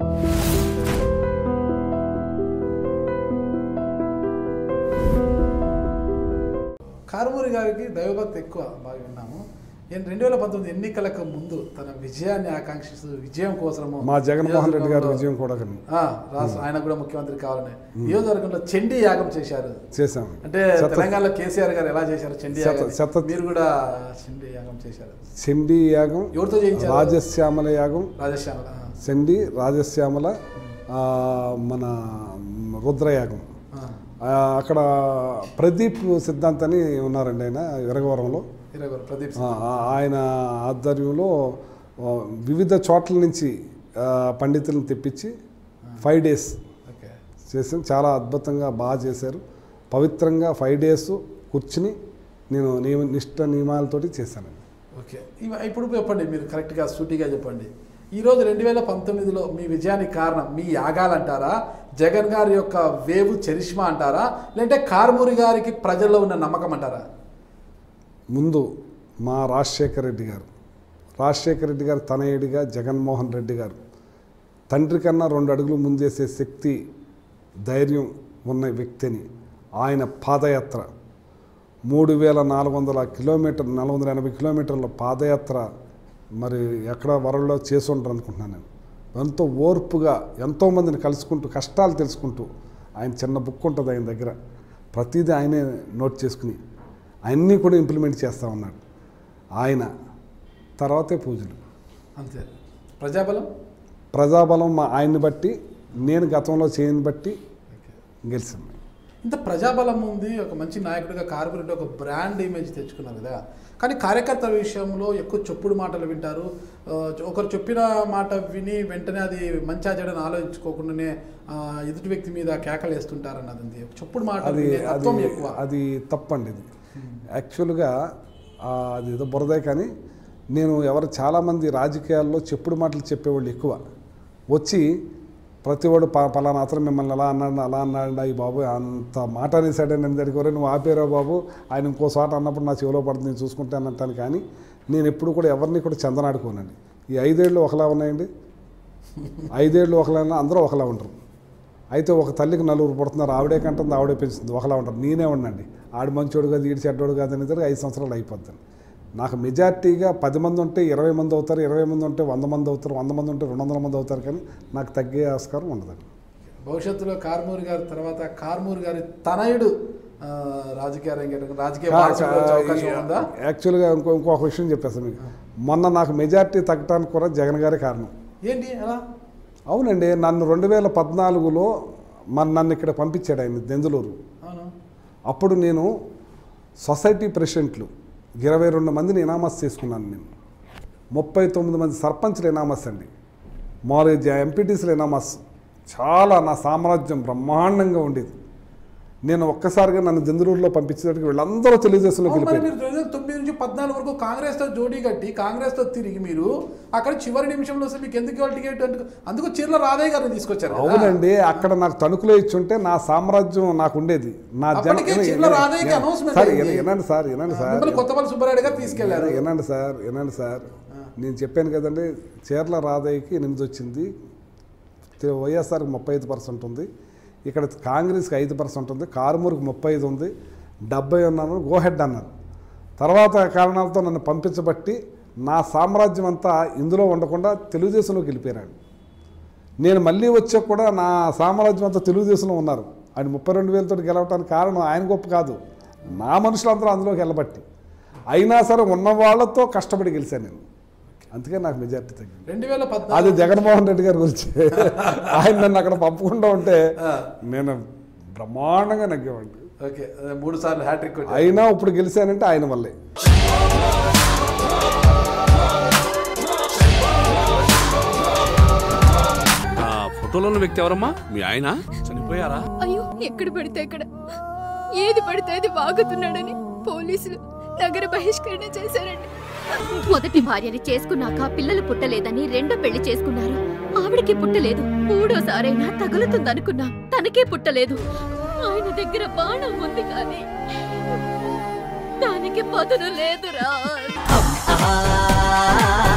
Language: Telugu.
కారుమూరి గారికి దైవభక్తి ఎక్కువ బాగా విన్నాము నేను రెండు వేల పంతొమ్మిది ఎన్నికలకు ముందు తన విజయాన్ని ఆకాంక్షిస్తూ విజయం కోసము మా జగన్మోహన్ రెడ్డి గారి నియోజకవర్గంలో- విజయం కూడా కన్- ఆ, రాష్ట్ర ఆయన కూడా ముఖ్యమంత్రి కావాలని నియోజకవర్గంలో చండీ యాగం చేశారు చేశాం అంటే శత- తెలంగాణలో కేసీఆర్ గారు ఎలా చేశారు చండీ శత- యాగం శత- మీరు కూడా చండీ యాగం చేశారు చండీ యాగం ఎవరితో చేయించారు రాజశ్యామల యాగం రాజశ్యామ చండీ రాజశ్యామల ఆ, మన రుద్రయాగం ఆ, అక్కడ ప్రదీప్ సిద్ధాంత్ అని ఉన్నారండి ఆయన విరగవరంలో ఇరవై ప్రదీప్ ఆ, ఆ- ఆయన ఆధ్వర్యంలో ఆ, వివిధ చోట్ల నుంచి ఆ, పండితులను తెప్పించి ఫైవ్ డేస్ ఓకే చేసాం చాలా అద్భుతంగా బాగా చేశారు పవిత్రంగా ఫైవ్ డేస్ కూర్చుని నేను నియమ నిష్ట నియమాలతోటి చేశానండి ఓకే ఇవ- ఇప్పుడు చెప్పండి మీరు కరెక్ట్గా సూటిగా చెప్పండి ఈరోజు రెండు వేల పంతొమ్మిదిలో మీ విజయానికి కారణం మీ యాగాలు అంటారా జగన్ గారి యొక్క వేవు చరిష్మా అంటారా లేదంటే కారుమూరి గారికి ప్రజల్లో ఉన్న నమ్మకం అంటారా ముందు మా రాజశేఖర రెడ్డి గారు రాజశేఖర రెడ్డి గారు తనయుడిగా జగన్మోహన్ రెడ్డి గారు తండ్రి కన్నా రెండు అడుగులు ముందేసే శక్తి ధైర్యం ఉన్న వ్యక్తిని ఆయన పాదయాత్ర మూడు వేల నాలుగు వందల కిలోమీటర్ నాలుగు వందల ఎనభై కిలోమీటర్ల పాదయాత్ర మరి ఎక్కడ వరల్డ్లో చేసి ఉంటారు అనుకుంటున్నాను నేను ఎంతో ఓర్పుగా ఎంతోమందిని కలుసుకుంటూ కష్టాలు తెలుసుకుంటూ ఆయన చిన్న బుక్ ఉంటుంది ఆయన దగ్గర ప్రతిదీ ఆయనే నోట్ చేసుకుని అన్నీ కూడా ఇంప్లిమెంట్ చేస్తూ ఉన్నాడు ఆయన తర్వాతే పూజలు అంతే ప్రజాబలం ప్రజాబలం మా ఆయన్ని బట్టి నేను గతంలో చేయని బట్టి ఓకే గెలిచాను ఇంత ప్రజాబలం ఉంది ఒక మంచి నాయకుడిగా కార్పొరేట్ ఒక బ్రాండ్ ఇమేజ్ తెచ్చుకున్నారు కదా కానీ కార్యకర్తల విషయంలో ఎక్కువ చెప్పుడు మాటలు వింటారు ఆ, ఒకరు చెప్పిన మాట విని వెంటనే అది మంచి చెడని ఆలోచించుకోకుండానే ఆ, ఎదుటి వ్యక్తి మీద కేకలు వేస్తుంటారు అన్నది ఉంది. చెప్పుడు మాటలు అది వినే అది తత్వం ఎక్కువ అది తప్పండి ఇది యాక్చువల్గా ఆ, అది ఏదో బురదే కానీ నేను ఎవరు చాలామంది రాజకీయాల్లో చెప్పుడు మాటలు చెప్పేవాళ్ళు ఎక్కువ వచ్చి ప్రతివాడు ప పలానా అతను మిమ్మల్ని అలా అన్నాడు అలా అన్నాడు ఈ బాబు అంత మాట అనేసాడని నేను దగ్గర నువ్వు ఆపేరా బాబు ఆయన ఇంకో చోట అన్నప్పుడు నా చెవిలో పడుతుంది నేను చూసుకుంటాను అంటాను కానీ నేను ఎప్పుడు కూడా ఎవరిని కూడా చందనాడుకోనండి ఈ ఐదేళ్ళు ఒకలా ఉన్నాయండి ఐదేళ్ళు ఒకలా ఉన్నా అందరూ ఒకలా ఉంటారు అయితే ఒక తల్లికి నలుగురు పుడుతున్నారు ఆవిడే కంటుంది ఆవిడే పెంచుతుంది ఒకలా ఉంటారు నేనే ఉండండి ఆడు మంచోడు కాదు ఈడు చెడ్డోడు కాదు అనేది ఐదు సంవత్సరాలు అయిపోద్ది నాకు మెజార్టీగా పది మంది ఉంటే ఇరవై మంది అవుతారు ఇరవై మంది ఉంటే వంద మంది అవుతారు వంద మంది ఉంటే రెండు వందల మంది అవుతారు కానీ నాకు తగ్గే ఆస్కారం ఉండదండి భవిష్యత్తులో కార్మూరి గారి తర్వాత కార్మూరి గారి తనయుడు ఆ, రాజకీయ రంగేట్రం రాజకీయ వారసుడు వచ్చే అవకాశం ఉందా యాక్చువల్గా ఇంకో ఇంకొక విషయం చెప్పేస్తాను మీకు మొన్న నాకు మెజార్టీ తగ్గడానికి కూడా జగన్ గారే కారణం ఏంటి అలా అవునండి నన్ను రెండు వేల పద్నాలుగులో మన నన్ను ఇక్కడ పంపించాడు ఆయన దెందులూరు అవును అప్పుడు నేను సొసైటీ ప్రెసిడెంట్లు ఇరవై రెండు మందిని ఇనామస్ చేసుకున్నాను నేను ముప్పై తొమ్మిది మంది సర్పంచ్లు ఇనామస్ అండి మామూలుగా ఎంపీటీసీలు ఇనామస్ చాలా నా సామ్రాజ్యం బ్రహ్మాండంగా ఉండేది నేను ఒక్కసారిగా నన్ను జందులూరులో పంపించేటప్పుడు వీళ్ళందరూ తెలుగుదేశంలోకి అవును, మరి వెళ్ళిపోయారు మీరు రెండు వేల తొమ్మిది నుంచి పద్నాలుగు వరకు కాంగ్రెస్ తో జోడీ కట్టి కాంగ్రెస్ తో తిరిగి మీరు అక్కడ చివరి నిమిషంలో వస్తే మీకు ఎందుకు ఇవాళ టికెట్ అందుకు అందుకు చీరల రాధయ్య గారిని తీసుకొచ్చారు కదా. అవునండి అక్కడ నాకు తణుకులో ఇచ్చుంటే నా సామ్రాజ్యం నాకు ఉండేది నా జన అప్పటికే చిర్ల రాధయ్యకి announcement సార్ అయింది. వినండి సార్ వినండి సార్ మిమ్మల్ని కొత్తపల్లి సుబ్బారెడ్డి గారు తీసుకెళ్లారు వినండి సార్ వినండి సార్ నేను చెప్పాను కదండి చీర్ల రాధయ్యకి ఎనిమిది వచ్చింది తే- వైఎస్ఆర్కి ముప్పై ఐదు పర్సెంట్ ఉంది ఇక్కడ కాంగ్రెస్కి ఐదు పర్సెంట్ ఉంది కారుమూరుకి ముప్పై ఐదు ఉంది డెబ్బై ఉన్నాను గోహెడ్ అన్నారు తర్వాత కారణాలతో నన్ను పంపించబట్టి నా సామ్రాజ్యం అంతా ఇందులో ఉండకుండా తెలుగుదేశంలోకి వెళ్ళిపోయాడు నేను మళ్ళీ వచ్చాక కూడా నా సామ్రాజ్యం అంతా తెలుగుదేశంలో ఉన్నారు ఆయన ముప్పై రెండు వేలతో గెలవటానికి కారణం ఆయన గొప్ప కాదు నా మనుషులందరూ అందులోకి వెళ్ళబట్టి అయినా సరే ఉన్న వాళ్ళతో కష్టపడి గెలిచాను నేను అందుకే నాకు మెజార్టీ తగ్గింది రెండు వేల అది పద్నాలుగు జగన్మోహన్ రెడ్డి గారి గురించి ఆయన నన్ను అక్కడ పంపకుండా ఉంటే నేను బ్రహ్మాండంగా నగ్గేవాడిని ఓకే అదే మూడు సార్లు హ్యాట్రిక్ కొట్టారు అయినా ఇప్పుడు గెలిచానంటే ఆయన వల్లే ఆ ఫోటోలో ఉన్న వ్యక్తి ఎవరమ్మా మీ ఆయన చనిపోయారా అయ్యో ఎక్కడ పడితే అక్కడ ఏది పడితే అది వాగుతున్నాడని పోలీసులు నగర బహిష్కరణ చేశారండి మొదటి భార్యని చేసుకున్నాక పిల్లలు పుట్టలేదని రెండో పెళ్లి చేసుకున్నారు ఆవిడకి పుట్టలేదు మూడోసారైనా తగులుతుందనుకున్నా తనకే పుట్టలేదు ఆయన దగ్గర బాణం ఉంది కానీ దానికి పదును లేదురా ఆ